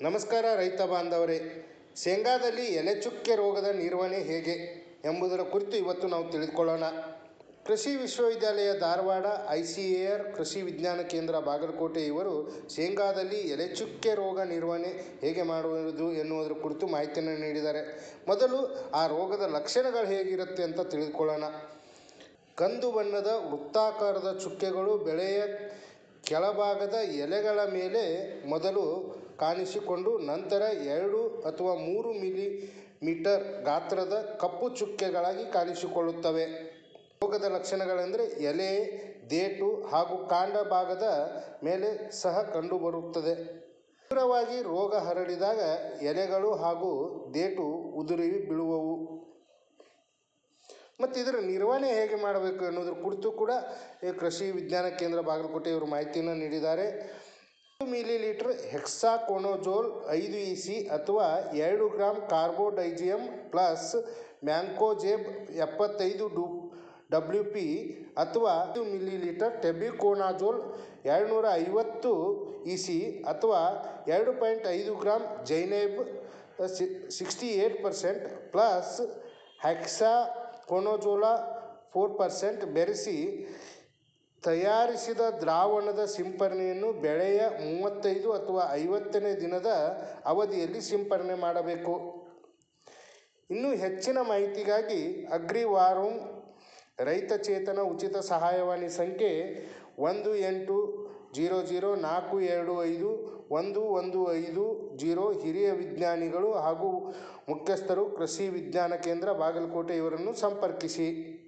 ನಮಸ್ಕಾರ ರೈತ ಬಾಂಧವರೇ ಶೇಂಗಾದಲ್ಲಿ ಎಲೆಚುಕ್ಕೆ ರೋಗದ ನಿರ್ವಹಣೆ ಹೇಗೆ ಎಂಬುದರ ಕುರಿತು ಇವತ್ತು ನಾವು ತಿಳಿದುಕೊಳ್ಳೋಣ ಕೃಷಿ ವಿಶ್ವವಿದ್ಯಾಲಯ Dharwad I C A R ಕೃಷಿ ವಿಜ್ಞಾನ ಕೇಂದ್ರ ಬಾಗಲಕೋಟೆ ಇವರು ಶೇಂಗಾದಲ್ಲಿ ಎಲೆಚುಕ್ಕೆ ರೋಗ ನಿರ್ವಹಣೆ ಹೇಗೆ ಮಾಡುವುದು ಎನ್ನುವುದರ ಕುರಿತು ಮಾಹಿತಿಯನ್ನು ನೀಡಿದ್ದಾರೆ ಮೊದಲು ಆ ರೋಗದ ಲಕ್ಷಣಗಳು ಹೇಗಿರುತ್ತೆ ಅಂತ ತಿಳಿದುಕೊಳ್ಳೋಣ ಕಂದು ಬಣ್ಣದ ವೃತ್ತಾಕಾರದ ಚುಕ್ಕೆಗಳು ಬೆಳೆಯ ಕೆಳಭಾಗದ ಎಲೆಗಳ ಮೇಲೆ ಮೊದಲು ಕಾಣಿಸಿಕೊಂಡು ನಂತರ ಎರಡು ಅಥವಾ ಮೂರು ಮಿಲಿ ಮೀಟರ್ ಗಾತ್ರದ ಕಪ್ಪು ಚುಕ್ಕೆಗಳಾಗಿ ಕಾಣಿಸಿಕೊಳ್ಳುತ್ತವೆ ರೋಗದ ಲಕ್ಷಣಗಳೆಂದರೆ ಎಲೆ ದೇಟು ಹಾಗೂ ಕಾಂಡ ಭಾಗದ ಮೇಲೆ ಸಹ ಕಂಡುಬರುತ್ತದೆ ತೀವ್ರವಾಗಿ ರೋಗ ಹರಡಿದಾಗ ಎಲೆಗಳು ಹಾಗೂ ದೇಟು ಉದುರಿ ಬೀಳುವವು ಮತ್ತು ಇದರ ನಿರ್ವಹಣೆ ಹೇಗೆ ಮಾಡಬೇಕು ಅನ್ನೋದ್ರ ಕುರಿತು ಕೂಡ ಈ ಕೃಷಿ ವಿಜ್ಞಾನ ಕೇಂದ್ರ ಬಾಗಲಕೋಟೆ ಇವರು ಮಾಹಿತಿಯನ್ನು ನೀಡಿದ್ದಾರೆ ಮಿಲಿ ಲೀಟ್ರ್ ಹೆಕ್ಸಾಕೊನೋಜೋಲ್ ಐದು ಇ ಸಿ ಅಥವಾ ಎರಡು ಗ್ರಾಮ್ ಕಾರ್ಬೋಡೈಜಿಯಮ್ ಪ್ಲಸ್ ಮ್ಯಾಂಕೋಜೇಬ್ ಎಪ್ಪತ್ತೈದು ಡು ಡಬ್ಲ್ಯೂ ಪಿ ಅಥವಾ ಐದು ಮಿಲಿ ಲೀಟರ್ ಟೆಬಿಕೋನಾಜೋಲ್ ಎರಡುನೂರ ಐವತ್ತು ಇ ಸಿ ಅಥವಾ ಎರಡು ಪಾಯಿಂಟ್ ಐದು gram zineb sixty eight percent plus hexaconazole four percent ಬೆರೆಸಿ ತಯಾರಿಸಿದ ದ್ರಾವಣದ ಸಿಂಪರಣೆಯನ್ನು ಬೆಳೆಯ ಮೂವತ್ತೈದು ಅಥವಾ ಐವತ್ತನೇ ದಿನದ ಅವಧಿಯಲ್ಲಿ ಸಿಂಪರಣೆ ಮಾಡಬೇಕು ಇನ್ನೂ ಹೆಚ್ಚಿನ ಮಾಹಿತಿಗಾಗಿ ಅಗ್ರಿವಾರೂಮ್ ರೈತ ಚೇತನ ಉಚಿತ ಸಹಾಯವಾಣಿ ಸಂಖ್ಯೆ ಒಂದು ಎಂಟು ಜೀರೋ ಜೀರೋ ನಾಲ್ಕು ಎರಡು ಐದು ಒಂದು ಒಂದು ಐದು ಜೀರೋ ಹಿರಿಯ ವಿಜ್ಞಾನಿಗಳು ಹಾಗೂ ಮುಖ್ಯಸ್ಥರು ಕೃಷಿ ವಿಜ್ಞಾನ ಕೇಂದ್ರ ಬಾಗಲಕೋಟೆ ಇವರನ್ನು ಸಂಪರ್ಕಿಸಿ